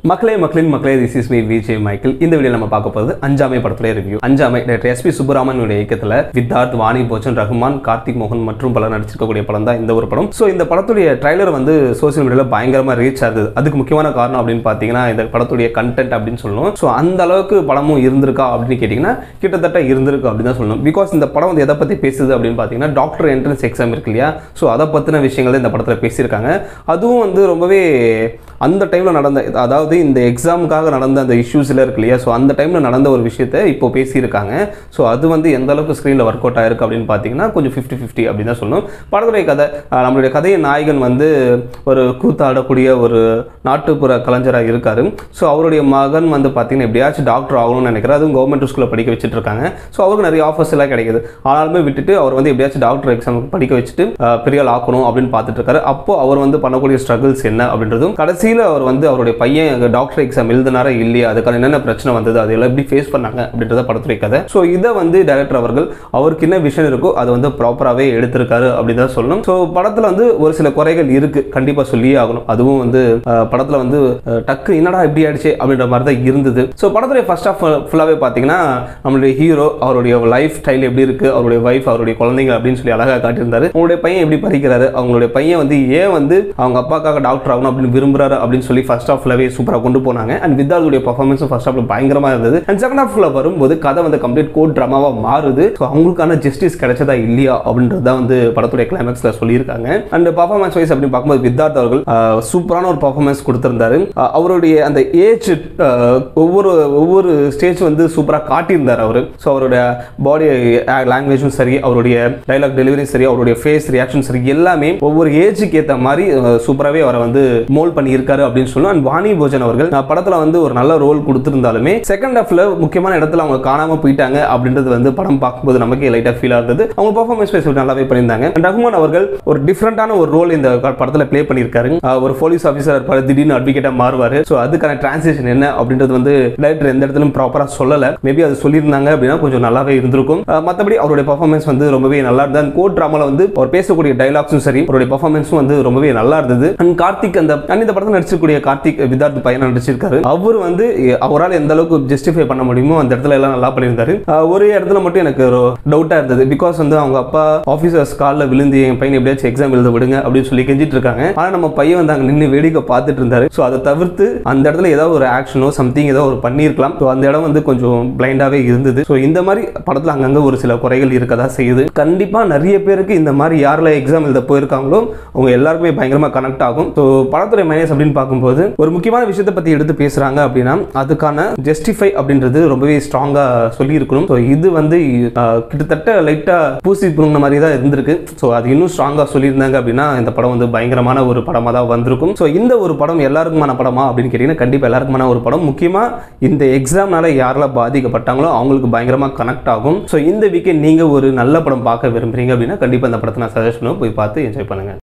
மக்களே மக்களின் மக்களே this is me Vijay Michael இந்த வீடியோ நம்ம பார்க்க போகிறது அஞ்சாமை படத்துடைய ரிவ்யூ அஞ்சாமை டாக்டர் எஸ்பி சுப்பராமனுடைய இயக்கத்தில் வித்தார்த் வாணி போச்சன் ரஹ்மான் கார்த்திக் மோகன் மற்றும் பலர் நடிச்சிருக்கக்கூடிய படம் தான் இந்த ஒரு படம் ஸோ இந்த படத்துடைய ட்ரைலர் வந்து சோசியல் மீடியாவில் பயங்கரமாக ரீச் ஆகுது அதுக்கு முக்கியமான காரணம் அப்படின்னு பார்த்தீங்கன்னா இந்த படத்துடைய கண்டென்ட் அப்படின்னு சொல்லணும் ஸோ அந்த அளவுக்கு படமும் இருந்திருக்கா அப்படின்னு கேட்டிங்கன்னா கிட்டத்தட்ட இருந்திருக்கு அப்படின்னு தான் சொல்லணும் பிகாஸ் இந்த படம் வந்து எதை பற்றி பேசுது அப்படின்னு பார்த்தீங்கன்னா டாக்டர் என்ட்ரன்ஸ் எக்ஸாம் இருக்கு இல்லையா ஸோ அதை பற்றின விஷயங்கள் தான் இந்த படத்தில் பேசியிருக்காங்க அதுவும் வந்து ரொம்பவே அந்த டைமில் நடந்த அதாவது இந்த எக்ஸாமுக்காக நடந்த அந்த இஷ்யூஸில் இருக்கு இல்லையா ஸோ அந்த டைமில் நடந்த ஒரு விஷயத்தை இப்போ பேசியிருக்காங்க ஸோ அது வந்து எந்த அளவுக்கு ஸ்க்ரீனில் ஒர்க் அவுட் ஆயிருக்கு அப்படின்னு பார்த்தீங்கன்னா கொஞ்சம் ஃபிஃப்டி ஃபிஃப்டி அப்படின்னு தான் சொல்லணும் படத்துடைய கதை அஹ், நம்மளுடைய கதையின் நாயகன் வந்து ஒரு கூத்தாடக்கூடிய ஒரு நாட்டுப்புற கலைஞராக இருக்காரு ஸோ அவருடைய மகன் வந்து பார்த்தீங்கன்னா எப்படியாச்சும் டாக்டர் ஆகணும்னு நினைக்கிறார் அதுவும் கவர்மெண்ட் ஸ்கூலில் படிக்க வச்சுட்டு இருக்காங்க ஸோ அவருக்கு நிறைய ஆஃபர்ஸ் எல்லாம் கிடைக்குது ஆனாலுமே விட்டுட்டு அவர் வந்து எப்படியாச்சும் டாக்டர் எக்ஸாமுக்கு படிக்க வச்சுட்டு அஹ், பெரிய ஆள் ஆக்கணும் அப்படின்னு பார்த்துட்டு இருக்காரு அப்போ அவர் வந்து பண்ணக்கூடிய ஸ்ட்ரகிள்ஸ் என்ன அப்படின்றதும் கடைசியில் அவர் வந்து அவருடைய பையன் டாக்டர் எக்ஸாம் எழுதினாரா இல்லையா அதுக்கான என்னென்ன பிரச்சனை வந்தது அது எல்லாம் எப்படி ஃபேஸ் பண்ணாங்க அப்படின்றத படத்துடைய கதை ஸோ இதை வந்து டைரக்டர் அவர்கள் அவருக்கு என்ன விஷயம் இருக்கோ அதை வந்து ப்ராப்பராகவே எடுத்திருக்காரு அப்படின்னு தான் சொல்லணும் ஸோ படத்தில் வந்து ஒரு சில குறைகள் இருக்கு கண்டிப்பாக சொல்லியே ஆகணும் அதுவும் வந்து அஹ், படத்துல வந்து அஹ், டக்கு என்னடா இப்படி ஆயிடுச்சு அப்படின்ற மாதிரி தான் இருந்தது ஸோ படத்துடைய ஃபர்ஸ்ட் ஆஃப் ஃபுல்லாகவே பார்த்தீங்கன்னா நம்மளுடைய ஹீரோ அவருடைய லைஃப் ஸ்டைல் எப்படி இருக்கு அவருடைய ஒய்ஃப் அவருடைய குழந்தைங்க அப்படின்னு சொல்லி அழகாக காட்டியிருந்தாரு அவங்களுடைய பையன் எப்படி படிக்கிறாரு அவங்களுடைய பையன் வந்து ஏன் வந்து அவங்க அப்பாக்காக டாக்டர் ஆகணும் அப்படின்னு விரும்புறாரு அப்படின்னு சொல்லி ஃபர்ஸ்ட் ஆஃப்லவே சூப்பராக கொண்டு போனாங்க அண்ட் வித்தாளுடைய பர்ஃபார்மன்ஸும் ஃபர்ஸ்ட் ஆஃப்ல பயங்கரமா இருந்தது அண்ட் செகண்ட் ஆஃப்ல வரும்போது கதை வந்து கம்ப்ளீட் கோட் ட்ராமாவா மாறுது ஸோ அவங்களுக்கான ஜஸ்டிஸ் கிடைச்சதா இல்லையா அப்படின்றது தான் வந்து படத்துடைய கிளைமேக்ஸ்ல சொல்லியிருக்காங்க அண்ட் பர்ஃபார்மன்ஸ் வைஸ் அப்படின்னு பார்க்கும்போது வித்தார்த் அவர்கள் ஆஹ், சூப்பரான ஒரு பர்ஃபார்மன்ஸ் கொடுத்திருந்தாரு ஆஹ், அவருடைய அந்த ஏஜ் ஒவ்வொரு ஒவ்வொரு ஸ்டேஜ் வந்து சூப்பராக காட்டியிருந்தார் அவர் ஸோ அவருடைய பாடி லாங்குவேஜும் சரி அவருடைய டைலாக் டெலிவரி சரி அவருடைய ஃபேஸ் ரியாக்ஷன் சரி எல்லாமே ஒவ்வொரு ஏஜுக்கு ஏற்ற மாதிரி சூப்பராகவே அவரை வந்து மோல் பண்ணியிருக்காரு அப்படின்னு சொல்லணும் அண்ட் வாணி போஜன் அவர்கள் அஹ், படத்துல வந்து ஒரு நல்ல ரோல் கொடுத்திருந்தாலுமே செகண்ட் ஹாஃப்ல முக்கியமான இடத்துல அவங்க காணாம போயிட்டாங்க அப்படின்றது வந்து படம் பார்க்கும்போது நமக்கே லைட்டா ஃபீல் ஆகுது அவங்க பர்ஃபார்மன்ஸ் வைஸ் நல்லாவே பண்ணியிருந்தாங்க And ரஹ்மான் அவர்கள் ஒரு டிஃப்ரெண்டான ஒரு ரோல் இந்த படத்துல ப்ளே பண்ணியிருக்காரு அஹ், ஒரு போலீஸ் ஆஃபீஸர் இருப்பாரு திடீர்னு அட்வொகேட்டா மாறுவாரு ஸோ அதுக்கான டிரான்ஸ்லேஷன் என்ன அப்படின்றது வந்து டைரக்டர் எந்த இடத்துலையும் ப்ராப்பரா சொல்லல மேபி அது சொல்லியிருந்தாங்க அப்படின்னா கொஞ்சம் நல்லாவே இருந்திருக்கும் அஹ், மத்தபடி அவருடைய பர்ஃபார்மன்ஸ் வந்து ரொம்பவே நல்லா இருந்தது கோட் ட்ராமால வந்து அவர் பேசக்கூடிய டைலாக்ஸும் சரி அவருடைய பர்ஃபார்மன்ஸும் வந்து ரொம்பவே நல்லா இருந்தது அண்ட் கார்த்திக் அந்த and இந்த படத்தில் நடிச்சிருக்கக்கூடிய கார்த்திக் விதார்த் பையனா நடிச்சிருக்காரு அவர் வந்து எ- அவரால் எந்த அளவுக்கு ஜஸ்டிஃபை பண்ண முடியுமோ அந்த இடத்துல எல்லாம் நல்லா பண்ணியிருந்தாரு அஹ் ஒரு இடத்துல மட்டும் எனக்கு ஒரு டவுட்டா இருந்தது பிகாஸ் வந்து அவங்க அப்பா ஆஃபீஸர்ஸ் காலில் விழுந்து என் பையன் எப்படியாச்சும் எக்ஸாம் எழுத விடுங்க அப்படின்னு சொல்லி கெஞ்சிட்டு இருக்காங்க ஆனா நம்ம பையன் வந்து அங்க நின்று வேடிக்கை பார்த்துட்டு இருந்தாரு ஸோ அதை தவிர்த்து அந்த இடத்துல ஏதாவது ஒரு ஆக்ஷனோ சம்திங் ஏதோ ஒரு பண்ணியிருக்கலாம் ஸோ அந்த இடம் வந்து கொஞ்சம் பிளைண்டாவே இருந்தது ஸோ இந்த மாதிரி படத்துல அங்கங்க ஒரு சில குறைகள் இருக்கதா செய்யுது கண்டிப்பா நிறைய பேருக்கு இந்த மாதிரி யாரெல்லாம் எக்ஸாம் எழுத போயிருக்காங்களோ அவங்க எல்லாருக்குமே பயங்கரமா கனெக்ட் ஆகும் ஸோ படத்துறை மைனஸ் அப்படின்னு பார்க்கும்போது ஒரு முக்கியமான விஷயத்தை பத்தி எடுத்து பேசுறாங்க அப்படின்னா அதுக்கான ஜஸ்டிஃபை அப்படின்றது ரொம்பவே ஸ்ட்ராங்கா சொல்லி இருக்கணும் ஸோ இது வந்து ஆஹ், கிட்டத்தட்ட லைட்டா பூசி புழுங்கின மாதிரி தான் இருந்திருக்கு ஸோ அது இன்னும் ஸ்ட்ராங்கா சொல்லியிருந்தாங்க அப்படின்னா இந்த படம் வந்து பயங்கரமான ஒரு படமா தான் வந்திருக்கும் ஸோ இந்த ஒரு படம் எல்லாருக்குமான படமா அப்படின்னு கேட்டீங்கன்னா கண்டிப்பா எல்லாருக்குமான ஒரு படம் முக்கியமா இந்த எக்ஸாம்னால யாரெல்லாம் பாதிக்கப்பட்டாங்களோ அவங்களுக்கு பயங்கரமா கனெக்ட் ஆகும் ஸோ இந்த வீக்கெண்ட் நீங்க ஒரு நல்ல படம் பார்க்க விரும்புறீங்க அப்படின்னா கண்டிப்பா இந்த படத்தை நான் சஜஸ்ட் பண்ணுவேன் போய் பார்த்து என்ஜாய் பண்ணுங்க